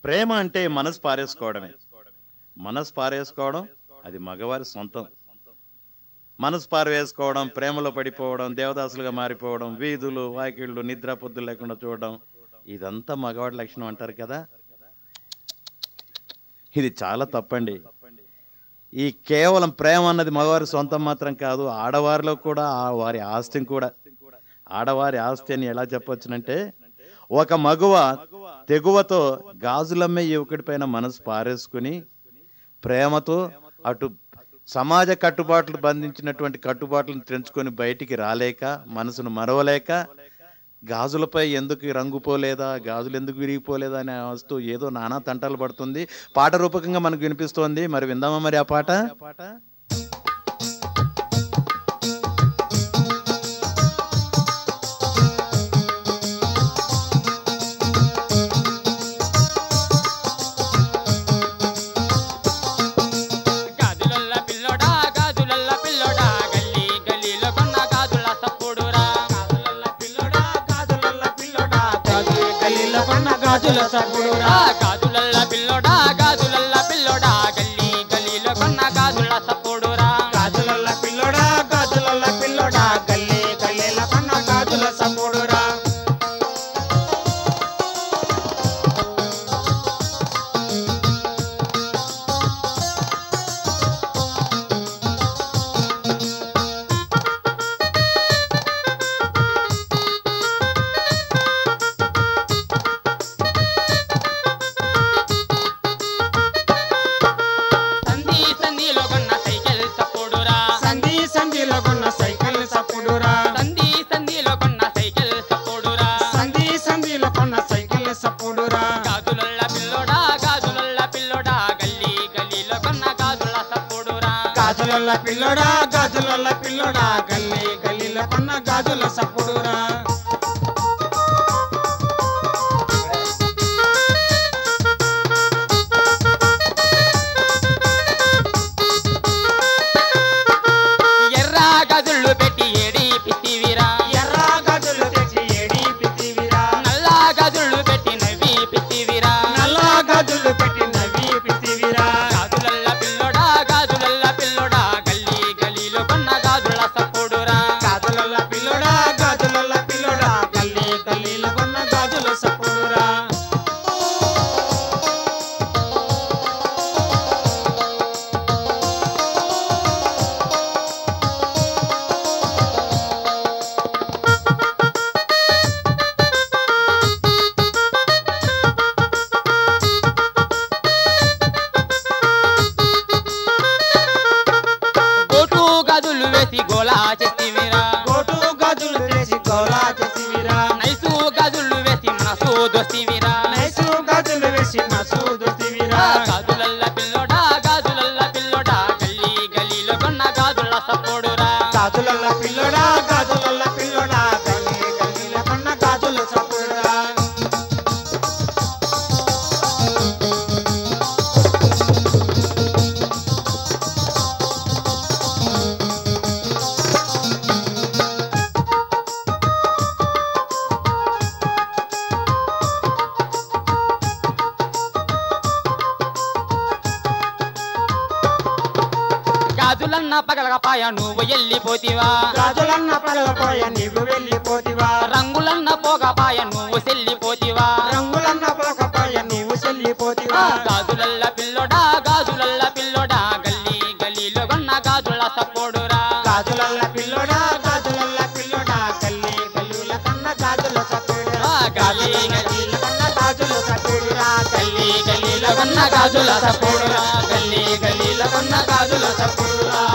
ప్రేమ అంటే మనసు పారేసుకోవడమే మనసు పారేసుకోవడం అది మగవారి సొంతం మనసు పారవేసుకోవడం ప్రేమలో పడిపోవడం దేవదాసులుగా మారిపోవడం వీధులు వాకిళ్ళు నిద్ర పొద్దు లేకుండా చూడడం ఇదంతా మగవాడి లక్షణం అంటారు కదా ఇది చాలా తప్పండి ఈ కేవలం ప్రేమ అన్నది మగవారి సొంతం మాత్రం కాదు ఆడవారిలో కూడా ఆ వారి ఆస్తిని కూడా ఆడవారి ఆస్తి అని ఎలా చెప్పొచ్చునంటే ఒక మగువ తెగువతో గాజులమ్మే యువకుడి పైన మనసు పారేసుకుని ప్రేమతో అటు సమాజ కట్టుబాట్లు బంధించినటువంటి కట్టుబాట్లను తెంచుకొని బయటికి రాలేక మనసును మరవలేక గాజులపై ఎందుకు ఈ రంగు పోలేదా గాజులు ఎందుకు విరిగిపోలేదా అనే వస్తూ ఏదో నానా తంటాలు పడుతుంది పాట రూపకంగా మనకు వినిపిస్తోంది మరి విందామా మరి ఆ పాట గాజులల్ల పిల్లోడా గాజులల్ల పిల్లోడా గల్లీ గల్లీలో కొన్న గాజుల సప్పుడురా గాజులల్ల పిల్లోడా గాజులల్ల పిల్లోడా గల్లీ గల్లీలో కొన్న గాజుల సప్పుడురా గాజులల్ల పిల్లోడా గాజులల్ల పిల్లోడా గల్లీ గల్లీలో కొన్న గాజుల సప్పుడురా గాజులల్ల పిల్లోడా గాజులల్ల పిల్లోడా గల్లీ గల్లీల కొన్న గాజుల సప్పుడురా సంధి సంధిలో కొన్న సైకిల్ సప్పుడురా సంధి సంధిలో కొన్న సైకిల్ సప్పుడురా సంధి సంధిలో కొన్న సైకిల్ సప్పుడురా సంధి సంధిలో కొన్న సైకిల్ సప్పుడురా గాజులల్ల పిల్లోడా గాజులల్ల పిల్లోడా గల్లీ గల్లీలో కొన్న గాజుల సప్పుడురా గాజులల్ల పిల్లోడా గాజులల్ల పిల్లోడా గల్లీ గల్లీల కొన్న గాజుల సప్పుడురా ఎర్ర గజుళ్ళు పెట్టి ఏడి పిత్తివిరా ఎర్ర గాజులు తెచ్చి ఏడి పితివిరా నల్ల గజుళ్ళు పెట్టి నవ్వి పిత్తివిరా నల్ల గాజులు పెట్టి నవ్వి పితివిరా గాజులల్ల పిల్లోడా గాజులల్ల పిల్లోడా గల్లీ గలీలో కొన్న గాజుల సప్పుడురా గాజులల్ల పిల్లోడా గాజులల్ల పిల్లోడా గల్లీ గల్లీల కొన్న గాజుల సప్పుడురా గోటు గజులు వేసి గోలా చేతివిరా కోటు గాజులు తెచ్చి గోలా చేసివిరా నైసు గజుళ్ళు వేసి మనసు దోస్తివిరా నైసు గాజులు వేసి మసూదు తివిరా గాజులల్ల పిల్లోడా గాజులల్ల పిల్లోడా గల్లీ గలీలో కొన్న గాజుల సప్పుడురా గాజులల్ల పిల్లోడా గాజులల్ల పిల్లోడా గల్లీ గల్లీల కొన్న గాజుల సప్పుడురా గాజులన్న పగలగపాయ నువ్వు ఎల్లిపోతివా గాజులన్న పలకపోయ నీవు వెళ్ళిపోతివా రంగులన్న పోగపాయ నువ్వు సెల్లిపోతివా రంగులన్న పోకపోయ నీవు చెల్లిపోతివా గాజులల్ల పిల్లోడా గాజులల్ల పిల్లోడా గల్లీ గల్లీలో కొన్న గాజుల సప్పుడురా గాజులల్ల పిల్లోడా గాజులల్ల పిల్లోడా గల్లీ గల్లీల కన్న గాజుల సప్పుడురా గల్లీ గల్లీల కన్న గాజుల సప్పుడురా గల్లీ గల్లీలో కొన్న గాజుల సప్పుడురా గల్లీ గల్లీలో కొన్న గాజుల సప్పుడురా